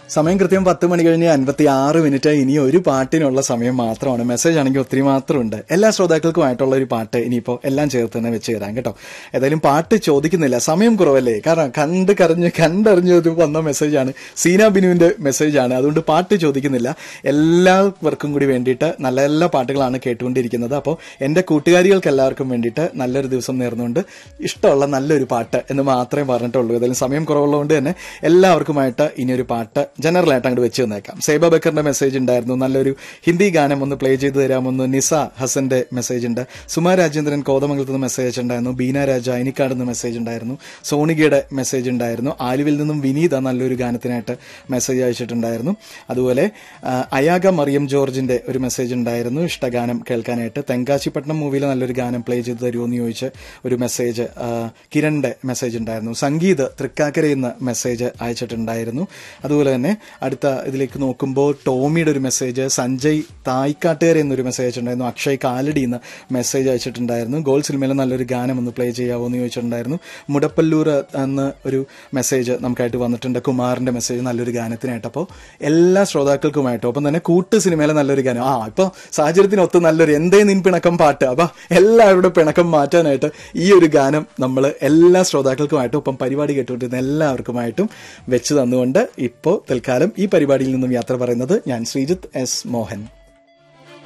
സമയം കൃത്യം പത്ത് മണി കഴിഞ്ഞ് അൻപത്തി ആറ് മിനിറ്റ് ഇനി ഒരു പാട്ടിനുള്ള സമയം മാത്രമാണ് മെസ്സേജ് ആണെങ്കിൽ ഒത്തിരി മാത്രമുണ്ട് എല്ലാ ശ്രോതാക്കൾക്കുമായിട്ടുള്ള ഒരു പാട്ട് ഇനിയിപ്പോൾ എല്ലാം ചേർത്ത് തന്നെ വെച്ച് തരാം കേട്ടോ ഏതായാലും പാട്ട് ചോദിക്കുന്നില്ല സമയം കുറവല്ലേ കാരണം കണ്ട് കരഞ്ഞ് കണ്ടറിഞ്ഞ് ഒരു വന്ന മെസ്സേജാണ് സീന ബിനുവിന്റെ മെസ്സേജാണ് അതുകൊണ്ട് പാട്ട് ചോദിക്കുന്നില്ല എല്ലാവർക്കും കൂടി വേണ്ടിയിട്ട് നല്ല നല്ല പാട്ടുകളാണ് കേട്ടുകൊണ്ടിരിക്കുന്നത് അപ്പോൾ എൻ്റെ കൂട്ടുകാരികൾക്ക് എല്ലാവർക്കും വേണ്ടിയിട്ട് നല്ലൊരു ദിവസം നേർന്നുകൊണ്ട് ഇഷ്ടമുള്ള നല്ലൊരു പാട്ട് എന്ന് മാത്രമേ പറഞ്ഞിട്ടുള്ളൂ ഏതായാലും സമയം കുറവുള്ളതുകൊണ്ട് തന്നെ എല്ലാവർക്കുമായിട്ട് ഇനിയൊരു പാട്ട് ജനറൽ ആയിട്ട് അങ്ങോട്ട് വെച്ച് തന്നേക്കാം സേബ ബക്കറിന്റെ മെസ്സേജ് ഉണ്ടായിരുന്നു നല്ലൊരു ഹിന്ദി ഗാനം ഒന്ന് പ്ലേ ചെയ്ത് തരാമെന്ന് നിസ ഹസന്റെ മെസ്സേജ് ഉണ്ട് സുമാ രാജേന്ദ്രൻ കോതമംഗലത്ത് നിന്ന് മെസ്സേജ് ഉണ്ടായിരുന്നു ബീന രാജ അനിക്കാട് നിന്ന് മെസ്സേജ് ഉണ്ടായിരുന്നു സോണികയുടെ മെസ്സേജ് ഉണ്ടായിരുന്നു ആലുവിൽ നിന്നും വിനീത നല്ലൊരു ഗാനത്തിനായിട്ട് മെസ്സേജ് അയച്ചിട്ടുണ്ടായിരുന്നു അതുപോലെ ആ, അയാഗ മറിയം ജോർജിന്റെ ഒരു മെസ്സേജ് ഉണ്ടായിരുന്നു ഇഷ്ടഗാനം കേൾക്കാനായിട്ട് തെങ്കാശിപ്പട്ടണം മൂവിയിൽ നല്ലൊരു ഗാനം പ്ലേ ചെയ്ത് തരുമോ എന്ന് ചോദിച്ച് ഒരു മെസ്സേജ് ആ, കിരണിന്റെ മെസ്സേജ് ഉണ്ടായിരുന്നു സംഗീത് തൃക്കാക്കരയിൽ നിന്ന് മെസ്സേജ് അയച്ചിട്ടുണ്ടായിരുന്നു അതുപോലെ തന്നെ അടുത്ത ഇതിലേക്ക് നോക്കുമ്പോൾ ടോമിയുടെ ഒരു മെസ്സേജ് സഞ്ജയ് തായ്ക്കാട്ടുകര എന്നൊരു മെസ്സേജ് അയച്ചിട്ടുണ്ടായിരുന്നു അക്ഷയ് കാലടി എന്ന് മെസ്സേജ് അയച്ചിട്ടുണ്ടായിരുന്നു ഗോൾ സിനിമയിലെ നല്ലൊരു ഗാനം ഒന്ന് പ്ലേ ചെയ്യാവോ എന്ന് ചോദിച്ചിട്ടുണ്ടായിരുന്നു മുടപ്പല്ലൂർ എന്ന് ഒരു മെസ്സേജ് നമുക്കായിട്ട് വന്നിട്ടുണ്ട് കുമാറിന്റെ മെസ്സേജ് നല്ലൊരു ഗാനത്തിനായിട്ട് അപ്പോൾ എല്ലാ ശ്രോതാക്കൾക്കുമായിട്ടും ഒപ്പം തന്നെ കൂട്ട് സിനിമയിലെ നല്ലൊരു ഗാനം ആ ഇപ്പോൾ സാഹചര്യത്തിനൊത്ത് നല്ലൊരു എന്തേ നിൻ പിണക്കം പാട്ട് അപ്പൊ എല്ലാവരുടെ പിണക്കം മാറ്റാനായിട്ട് ഈ ഒരു ഗാനം നമ്മൾ എല്ലാ ശ്രോതാക്കൾക്കുമായിട്ടും ഒപ്പം പരിപാടി കേട്ടുകൊണ്ടിരുന്ന എല്ലാവർക്കുമായിട്ടും വെച്ച് തന്നുകൊണ്ട് ഇപ്പോൾ തൽക്കാലം ഈ പരിപാടിയിൽ നിന്നും യാത്ര പറയുന്നത് ഞാൻ ശ്രീജിത്ത് എസ് മോഹൻ